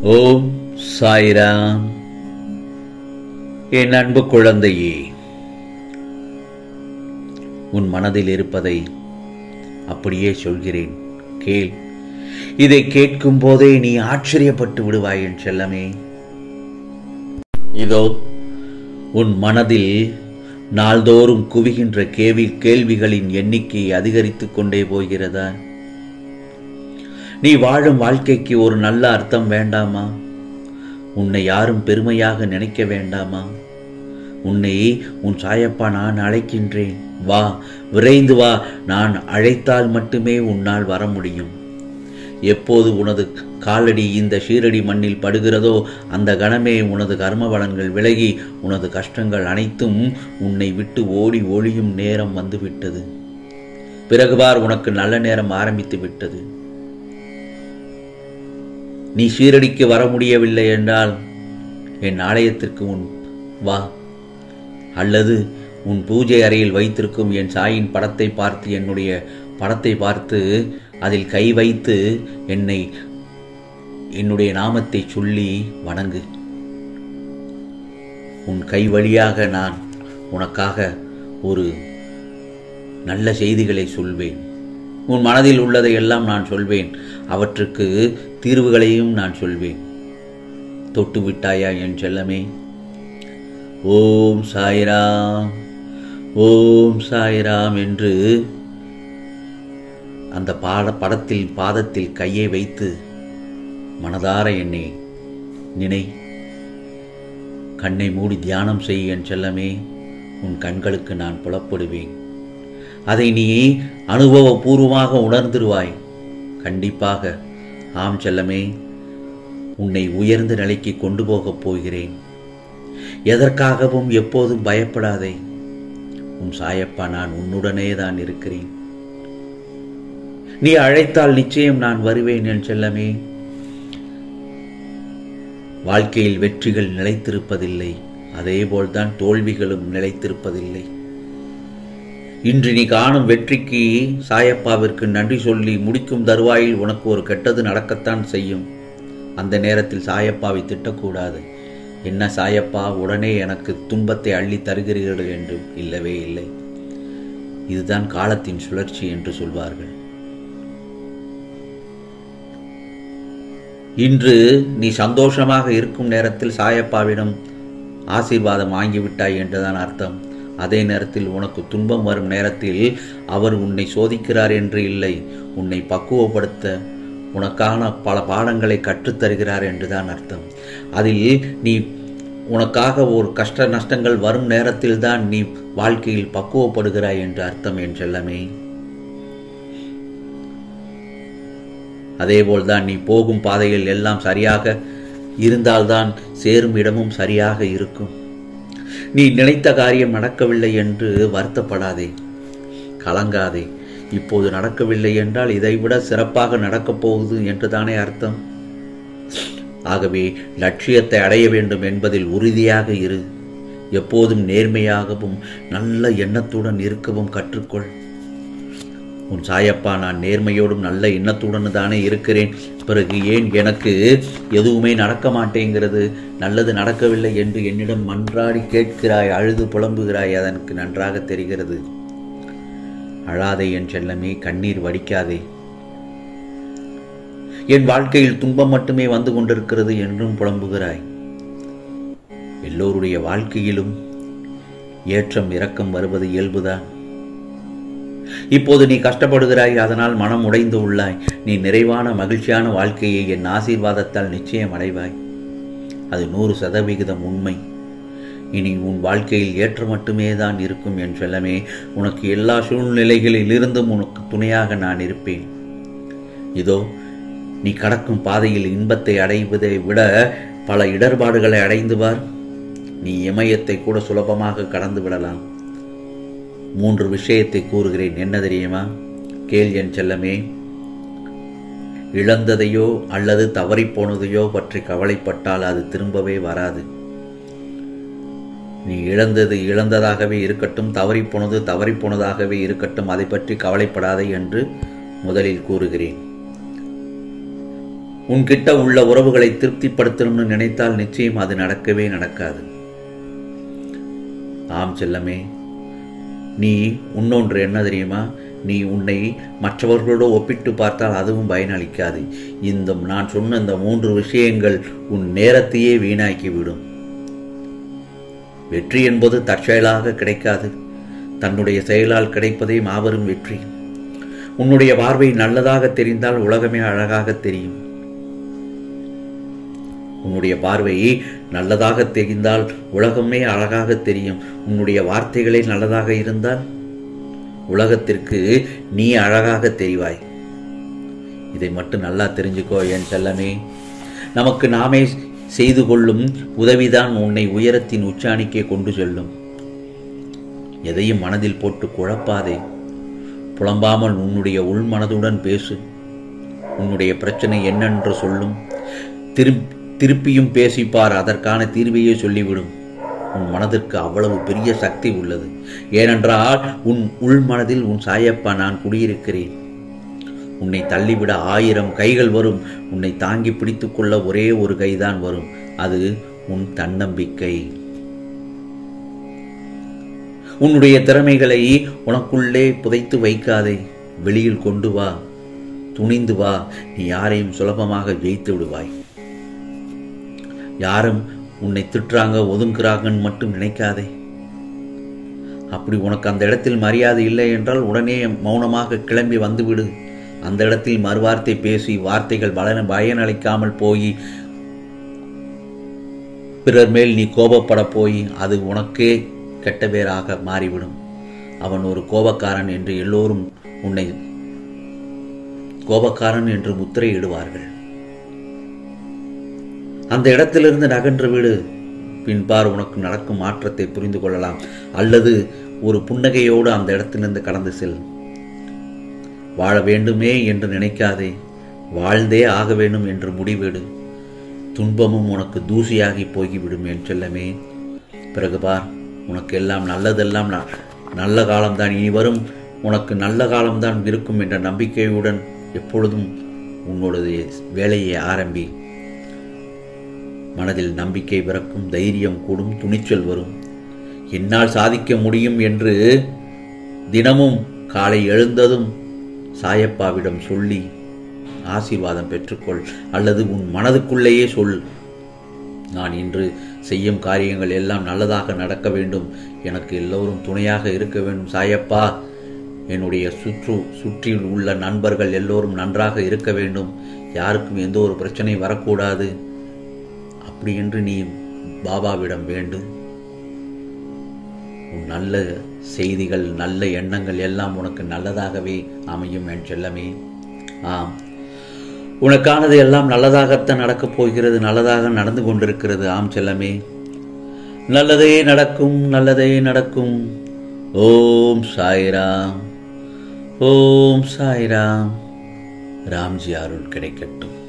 ஓம் சாய்ராம் என் அன்பு குழந்தையே உன் மனதில் இருப்பதை அப்படியே சொல்கிறேன் கேள் இதை கேட்கும் போதே நீ ஆச்சரியப்பட்டு விடுவாய் என் செல்லமே இதோ உன் மனதில் நாள்தோறும் குவிகின்ற கேள்வி கேள்விகளின் எண்ணிக்கை அதிகரித்துக் கொண்டே போகிறதா நீ வாழும் வாழ்க்கைக்கு ஒரு நல்ல அர்த்தம் வேண்டாமா உன்னை யாரும் பெருமையாக நினைக்க வேண்டாமா உன்னை உன் சாயப்பா நான் அழைக்கின்றேன் வா விரைந்து வா நான் அழைத்தால் மட்டுமே உன்னால் வர முடியும் எப்போது உனது காலடி இந்த ஷீரடி மண்ணில் படுகிறதோ அந்த கணமே உனது கர்ம பலன்கள் விலகி உனது கஷ்டங்கள் அனைத்தும் உன்னை விட்டு ஓடி ஒளியும் நேரம் வந்துவிட்டது பிறகுபார் உனக்கு நல்ல நேரம் ஆரம்பித்து விட்டது நீ ஷீரடிக்கு வர முடியவில்லை என்றால் என் ஆலயத்திற்கு உன் வா அல்லது உன் பூஜை அறையில் வைத்திருக்கும் என் சாயின் படத்தை பார்த்து என்னுடைய படத்தை பார்த்து அதில் கை வைத்து என்னை என்னுடைய நாமத்தை சொல்லி வணங்கு உன் கை வழியாக நான் உனக்காக ஒரு நல்ல செய்திகளை சொல்வேன் உன் மனதில் உள்ளதை எல்லாம் நான் சொல்வேன் அவற்றுக்கு தீர்வுகளையும் நான் சொல்வேன் தொட்டு விட்டாயா என் செல்லமே ஓம் சாய்ராம் ஓம் சாய்ராம் என்று அந்த பாட படத்தில் பாதத்தில் கையை வைத்து மனதார என்னை நினை கண்ணை மூடி தியானம் செய் என் செல்லமே உன் கண்களுக்கு நான் புலப்படுவேன் அதை நீ அனுபவபூர்வமாக உணர்ந்துருவாய் கண்டிப்பாக ஆம் செல்லமே உன்னை உயர்ந்த நிலைக்கு கொண்டு போகப் போகிறேன் எதற்காகவும் எப்போதும் பயப்படாதே உன் சாயப்பா நான் உன்னுடனே தான் இருக்கிறேன் நீ அழைத்தால் நிச்சயம் நான் வருவேன் என் செல்லமே வாழ்க்கையில் வெற்றிகள் நிலைத்திருப்பதில்லை அதேபோல்தான் தோல்விகளும் நிலைத்திருப்பதில்லை இன்று நீ காணும் வெற்றிக்கு சாயப்பாவிற்கு நன்றி சொல்லி முடிக்கும் தருவாயில் உனக்கு ஒரு கெட்டது நடக்கத்தான் செய்யும் அந்த நேரத்தில் சாயப்பாவை திட்டக்கூடாது என்ன சாயப்பா உடனே எனக்கு துன்பத்தை அள்ளி தருகிறீர்கள் என்று இல்லவே இல்லை இதுதான் காலத்தின் சுழற்சி என்று சொல்வார்கள் இன்று நீ சந்தோஷமாக இருக்கும் நேரத்தில் சாயப்பாவிடம் ஆசீர்வாதம் வாங்கிவிட்டாய் என்றுதான் அர்த்தம் அதே நேரத்தில் உனக்கு துன்பம் வரும் நேரத்தில் அவர் உன்னை சோதிக்கிறார் என்று இல்லை உன்னை பக்குவப்படுத்த உனக்கான பல பாடங்களை கற்றுத்தருகிறார் என்றுதான் அர்த்தம் அதில் நீ உனக்காக ஒரு கஷ்ட நஷ்டங்கள் வரும் நேரத்தில் தான் நீ வாழ்க்கையில் பக்குவப்படுகிறாய் என்று அர்த்தம் என் செல்லமே அதேபோல்தான் நீ போகும் பாதையில் எல்லாம் சரியாக இருந்தால்தான் சேரும் இடமும் சரியாக இருக்கும் நீ நினைத்த காரியம் நடக்கவில்லை என்று வருத்தப்படாதே கலங்காதே இப்போது நடக்கவில்லை என்றால் இதைவிட சிறப்பாக நடக்கப் போகுது என்று தானே அர்த்தம் ஆகவே லட்சியத்தை அடைய வேண்டும் என்பதில் உறுதியாக இரு எப்போதும் நேர்மையாகவும் நல்ல எண்ணத்துடன் இருக்கவும் கற்றுக்கொள் உன் சாயப்பா நான் நேர்மையோடும் நல்ல எண்ணத்துடன் தானே இருக்கிறேன் பிறகு ஏன் எனக்கு எதுவுமே நடக்க மாட்டேங்கிறது நல்லது நடக்கவில்லை என்று என்னிடம் மன்றாடி கேட்கிறாய் அழுது புலம்புகிறாய் அதற்கு நன்றாக தெரிகிறது அழாதே என் செல்லமே கண்ணீர் வடிக்காதே என் வாழ்க்கையில் துன்பம் மட்டுமே வந்து கொண்டிருக்கிறது என்றும் புலம்புகிறாய் எல்லோருடைய வாழ்க்கையிலும் ஏற்றம் இரக்கம் வருவது இயல்புதான் இப்போது நீ கஷ்டப்படுகிறாய் அதனால் மனம் உடைந்து உள்ளாய் நீ நிறைவான மகிழ்ச்சியான வாழ்க்கையை என் ஆசீர்வாதத்தால் நிச்சயம் அடைவாய் அது நூறு சதவிகிதம் உண்மை இனி உன் வாழ்க்கையில் ஏற்ற மட்டுமே தான் இருக்கும் என் செல்லமே உனக்கு எல்லா சூழ்நிலைகளில் இருந்தும் உனக்கு துணையாக நான் இருப்பேன் இதோ நீ கடக்கும் பாதையில் இன்பத்தை அடைவதை விட பல இடர்பாடுகளை அடைந்து பார் நீ இமயத்தை கூட சுலபமாக கடந்து விடலாம் மூன்று விஷயத்தை கூறுகிறேன் என்ன தெரியுமா கேள் என் செல்லமே இழந்ததையோ அல்லது தவறிப்போனதையோ பற்றி கவலைப்பட்டால் அது திரும்பவே வராது நீ இழந்தது இழந்ததாகவே இருக்கட்டும் தவறிப்போனது தவறிப்போனதாகவே இருக்கட்டும் அதை பற்றி கவலைப்படாதே என்று முதலில் கூறுகிறேன் உன்கிட்ட உள்ள உறவுகளை திருப்திப்படுத்தணும்னு நினைத்தால் நிச்சயம் அது நடக்கவே நடக்காது ஆம் செல்லமே நீ இன்னொன்று என்ன தெரியுமா நீ உன்னை மற்றவர்களோடு ஒப்பிட்டு பார்த்தால் அதுவும் பயனளிக்காது இந்த நான் சொன்ன இந்த மூன்று விஷயங்கள் உன் நேரத்தையே வீணாக்கிவிடும் வெற்றி என்பது தற்செயலாக கிடைக்காது தன்னுடைய செயலால் கிடைப்பதே மாபெரும் வெற்றி உன்னுடைய பார்வை நல்லதாக தெரிந்தால் உலகமே அழகாக தெரியும் உன்னுடைய பார்வை நல்லதாக தெரிந்தால் உலகமே அழகாக தெரியும் உன்னுடைய வார்த்தைகளே நல்லதாக இருந்தால் உலகத்திற்கு நீ அழகாக தெரிவாய் இதை மட்டும் நல்லா தெரிஞ்சுக்கோ என் செல்லமே நமக்கு நாமே செய்து கொள்ளும் உதவிதான் உன்னை உயரத்தின் உச்சாணிக்கே கொண்டு செல்லும் எதையும் மனதில் போட்டு குழப்பாதே புலம்பாமல் உன்னுடைய உள்மனதுடன் பேசு உன்னுடைய பிரச்சனை என்னென்று சொல்லும் திரு திருப்பியும் பேசிப்பார் அதற்கான தீர்வையே சொல்லிவிடும் உன் மனதிற்கு அவ்வளவு பெரிய சக்தி உள்ளது ஏனென்றால் உன் உள் மனதில் உன் சாயப்பா நான் குடியிருக்கிறேன் உன்னை தள்ளிவிட ஆயிரம் கைகள் வரும் உன்னை தாங்கி பிடித்துக் கொள்ள ஒரே ஒரு கைதான் வரும் அது உன் தன்னம்பிக்கை உன்னுடைய திறமைகளை உனக்குள்ளே புதைத்து வைக்காதே வெளியில் கொண்டு வா துணிந்து வா நீ யாரையும் சுலபமாக ஜெயித்து விடுவாய் யாரும் உன்னை திட்டுறாங்க ஒதுங்குறாங்கன்னு மட்டும் நினைக்காதே அப்படி உனக்கு அந்த இடத்தில் மரியாதை இல்லை என்றால் உடனே மௌனமாக கிளம்பி வந்துவிடு அந்த இடத்தில் மறுவார்த்தை பேசி வார்த்தைகள் பலன பயனளிக்காமல் போய் பிறர் மேல் நீ கோபப்பட போய் அது உனக்கே கெட்ட பேராக மாறிவிடும் அவன் ஒரு கோபக்காரன் என்று எல்லோரும் உன்னை கோபக்காரன் என்று முத்திரையிடுவார்கள் அந்த இடத்திலிருந்து நகன்று விடு பின்பார் உனக்கு நடக்கும் மாற்றத்தை புரிந்து கொள்ளலாம் அல்லது ஒரு புன்னகையோடு அந்த இடத்திலிருந்து கடந்து செல் வாழ வேண்டுமே என்று நினைக்காதே வாழ்ந்தே ஆக வேண்டும் என்று முடிவெடு துன்பமும் உனக்கு தூசியாகி போய்விடும் என் செல்லமே பிறகு பார் உனக்கு எல்லாம் நல்லதெல்லாம் ந- நல்ல காலம்தான் இனி வரும் உனக்கு நல்ல காலம்தான் இருக்கும் என்ற நம்பிக்கையுடன் எப்பொழுதும் உன்னுடைய வேலையை ஆரம்பி மனதில் நம்பிக்கை பிறக்கும் தைரியம் கூடும் துணிச்சல் வரும் என்னால் சாதிக்க முடியும் என்று தினமும் காலை எழுந்ததும் சாயப்பாவிடம் சொல்லி ஆசீர்வாதம் பெற்றுக்கொள் அல்லது உன் மனதுக்குள்ளேயே சொல் நான் இன்று செய்யும் காரியங்கள் எல்லாம் நல்லதாக நடக்க வேண்டும் எனக்கு எல்லோரும் துணையாக இருக்க வேண்டும் சாயப்பா என்னுடைய சுற்று சுற்றில் உள்ள நண்பர்கள் எல்லோரும் நன்றாக இருக்க வேண்டும் யாருக்கும் எந்த ஒரு பிரச்சனை வரக்கூடாது அப்படி என்று நீ பாபாவிடம் வேண்டு உன் நல்ல செய்திகள் நல்ல எண்ணங்கள் எல்லாம் உனக்கு நல்லதாகவே அமையும் என் செல்லமே ஆம் உனக்கானது எல்லாம் நல்லதாகத்தான் நடக்கப் போகிறது நல்லதாக நடந்து கொண்டிருக்கிறது ஆம் செல்லமே நல்லதே நடக்கும் நல்லதே நடக்கும் ஓம் சாய்ராம் ஓம் சாய்ராம் ராம்ஜி அருள் கிடைக்கட்டும்